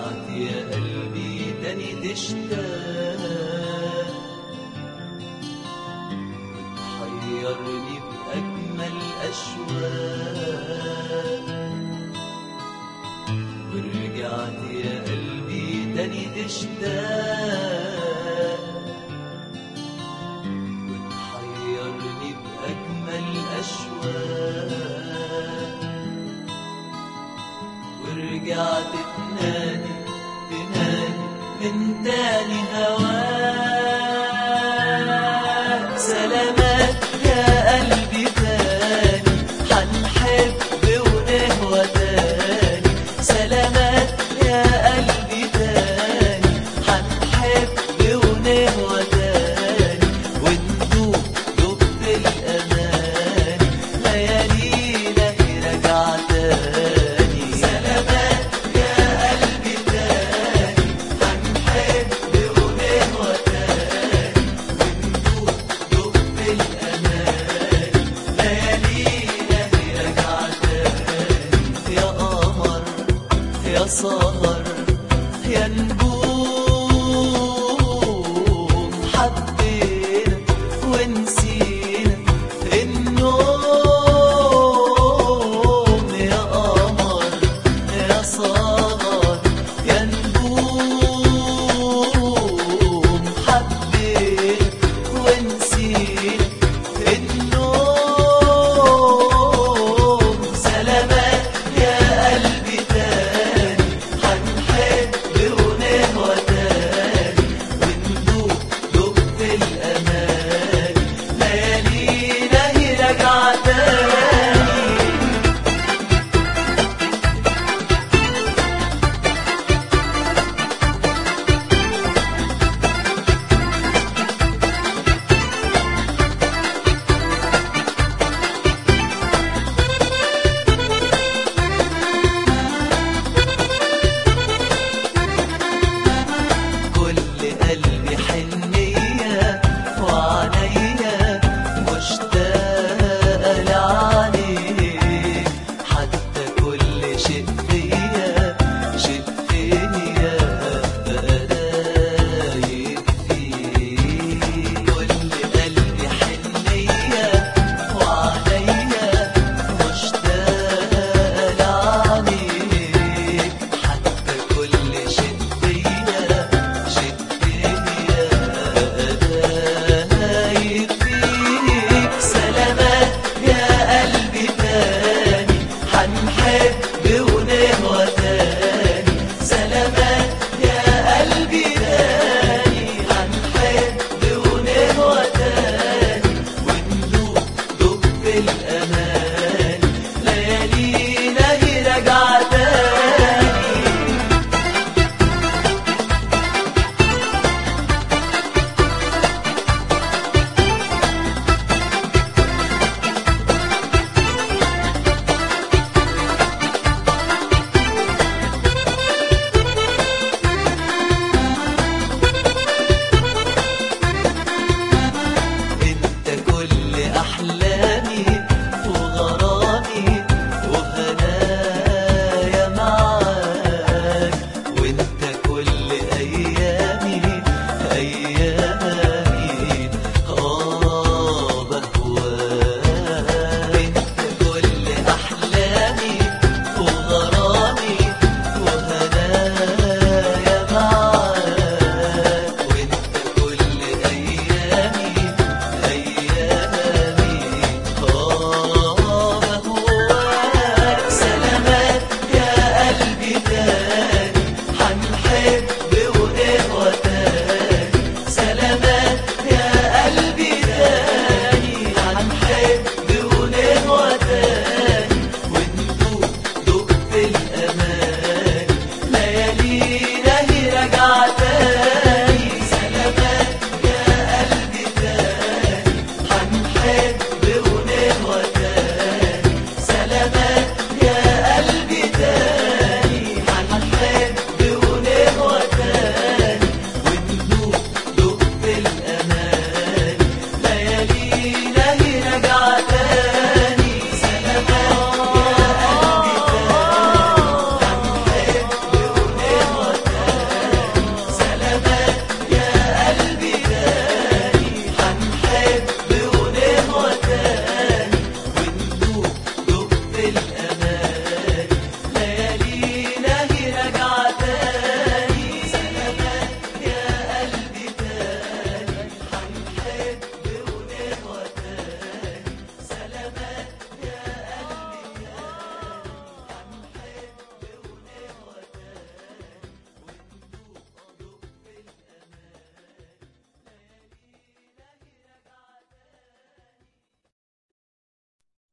ورجعت يا قلبي تاني تشتاق وتحيرني بأجمل أشواق ورجعت يا قلبي تاني تشتاق وتحيرني بأجمل أشواق ورجعت تنادي تنادي من تاني هواك سلامات يا قلبي تاني حنحب ونهوى تاني سلامات يا قلبي تاني حنحب ونهوى تاني وندوب دب الأمان ليالينا رجع تاني سلامات يا قلبي تاني هنحب ونهوى تاني وندوب دب الأمان ليالينا رجع تاني يا قمر يا سهر يا نجوم